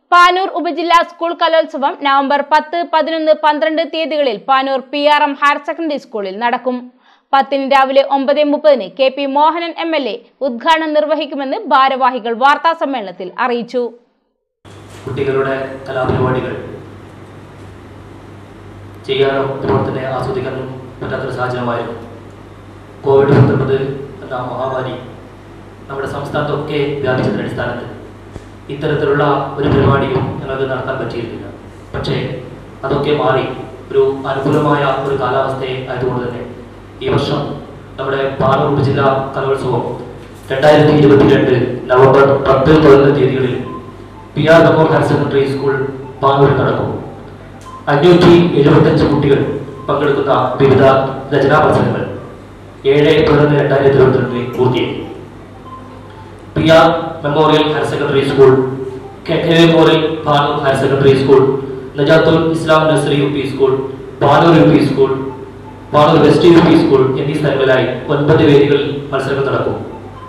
പാനൂർ ഉപജില്ലാ സ്കൂൾ കലോത്സവം നവംബർ പത്ത് പതിനൊന്ന് പന്ത്രണ്ട് തീയതികളിൽ Panoor P R M higher secondary സ്കൂളിൽ നടക്കും പത്തിന് രാവിലെ ഒമ്പത് മുപ്പതിന് K P Mohanan M L A ഉദ്ഘാടനം നിർവഹിക്കുമെന്ന് ഭാരവാഹികൾ വാർത്താ സമ്മേളനത്തിൽ അറിയിച്ചു കുട്ടികളുടെ കലാപരിപാടികൾ ചെയ്യാനോ അതുപോലെ തന്നെ ആസ്വദിക്കാനും പറ്റാത്തൊരു സാഹചര്യമായിരുന്നു കോവിഡ് പത്തൊമ്പത് എന്ന മഹാമാരി നമ്മുടെ സംസ്ഥാനത്തൊക്കെ വ്യാപിച്ചതിന്റെ അടിസ്ഥാനത്തിൽ ഇത്തരത്തിലുള്ള ഒരു പരിപാടിയും ഞങ്ങൾക്ക് നടത്താൻ പറ്റിയിരുന്നില്ല പക്ഷേ അതൊക്കെ മാറി ഒരു അനുകൂലമായ ഒരു കാലാവസ്ഥയെ ആയതുകൊണ്ട് തന്നെ ഈ വർഷം നമ്മുടെ പാലൂർ ഉപജില്ലാ കലോത്സവം രണ്ടായിരത്തി ഇരുപത്തിരണ്ട് നവംബർ പത്ത് പതിനൊന്ന് തീയതികളിൽ പി ആർ നമോർ ഹയർ സെക്കൻഡറി സ്കൂൾ പാനൂരിൽ നടക്കും അഞ്ഞൂറ്റി എഴുപത്തഞ്ച് കുട്ടികൾ പങ്കെടുക്കുന്ന വിവിധ രചനാ മത്സരങ്ങൾ ഏഴ് പതിനൊന്ന് രണ്ടായിരത്തി ഇരുപത്തിരണ്ടിൽ പൂർത്തിയായി P R memorial higher secondary school K K memorial Panoor higher secondary school Najathul Islam nursery U P school Panoor U P school Panoor west U P school എന്നീ സ്ഥലങ്ങളിലായി ഒൻപത് വേദികളിൽ മത്സരങ്ങൾ നടക്കും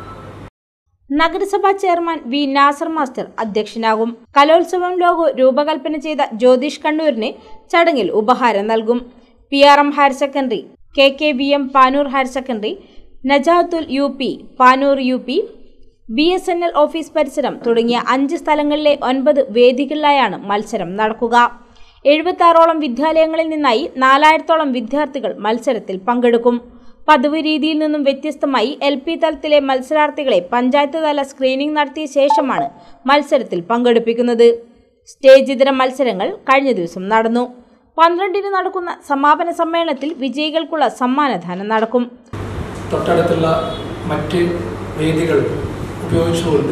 നഗരസഭാ ചെയർമാൻ വി നാസർ മാസ്റ്റർ അധ്യക്ഷനാകും കലോത്സവം ലോഗോ രൂപകൽപ്പന ചെയ്ത ജ്യോതിഷ് കണ്ണൂരിന് ചടങ്ങിൽ ഉപഹാരം നൽകും P R M higher secondary K K V M Panoor higher secondary Najathul U P Panoor U P B S N L office പരിസരം തുടങ്ങിയ അഞ്ച് സ്ഥലങ്ങളിലെ ഒൻപത് വേദികളിലായാണ് മത്സരം നടക്കുക എഴുപത്തി ആറോളം വിദ്യാലയങ്ങളിൽ നിന്നായി നാലായിരത്തോളം വിദ്യാർത്ഥികൾ മത്സരത്തിൽ പങ്കെടുക്കും പതിവ് രീതിയിൽ നിന്നും വ്യത്യസ്തമായി എൽ പി തലത്തിലെ മത്സരാർത്ഥികളെ പഞ്ചായത്ത് തല സ്ക്രീനിംഗ് നടത്തിയ ശേഷമാണ് മത്സരത്തിൽ പങ്കെടുപ്പിക്കുന്നത് സ്റ്റേജ് ഇതര മത്സരങ്ങൾ കഴിഞ്ഞ ദിവസം നടന്നു പന്ത്രണ്ടിന് നടക്കുന്ന സമാപന സമ്മേളനത്തിൽ വിജയികൾക്കുള്ള സമ്മാനദാനം നടക്കും തൊട്ടടുത്തുള്ള മറ്റ് വേദികൾ ഉപയോഗിച്ചുകൊണ്ട്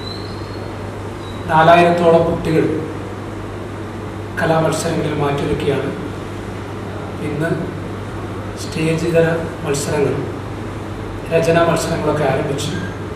നാലായിരത്തോളം കുട്ടികൾ കലാമത്സരങ്ങളിൽ മാറ്റിവെക്കുകയാണ് ഇന്ന് സ്റ്റേജ് ഇതര മത്സരങ്ങൾ രചനാ മത്സരങ്ങളൊക്കെ ആരംഭിച്ചു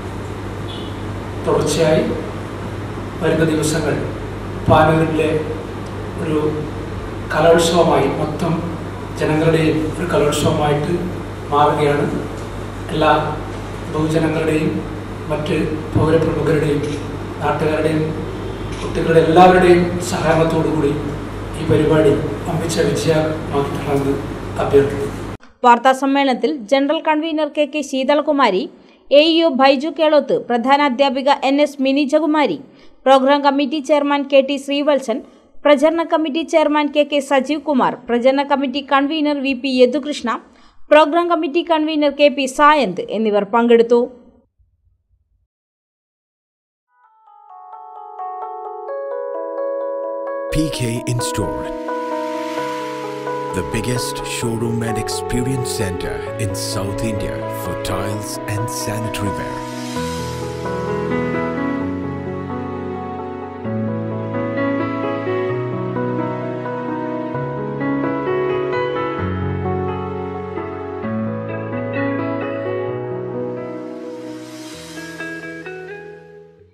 തുടർച്ചയായി വരുന്ന ദിവസങ്ങൾ പാനൂരിലെ ഒരു കലോത്സവമായി മൊത്തം ജനങ്ങളുടെയും ഒരു കലോത്സവമായിട്ട് മാറുകയാണ് എല്ലാ ബഹുജനങ്ങളുടെയും മറ്റ് പൗരപ്രമുഖരുടെയും നാട്ടുകാരുടെയും കുട്ടികളുടെ എല്ലാവരുടെയും സഹകരണത്തോടുകൂടി ഈ പരിപാടി അമ്പിച്ച വിജയമാക്കി തരണമെന്ന് അഭ്യർത്ഥിക്കുന്നു വാർത്താ സമ്മേളനത്തിൽ general convener K K Sheethalakumari A EO Baiju Keloth പ്രധാന അധ്യാപിക N S Minijakumari programme committee chairman K T Sreevalsan പ്രചരണ committee chairman K K Sajeev Kumar പ്രചരണ committee convener V P Yadukrishna programme committee convener K P Sayanth എന്നിവർ പങ്കെടുത്തു PK Installed. The biggest showroom and experience center in South India for tiles and sanitary ware.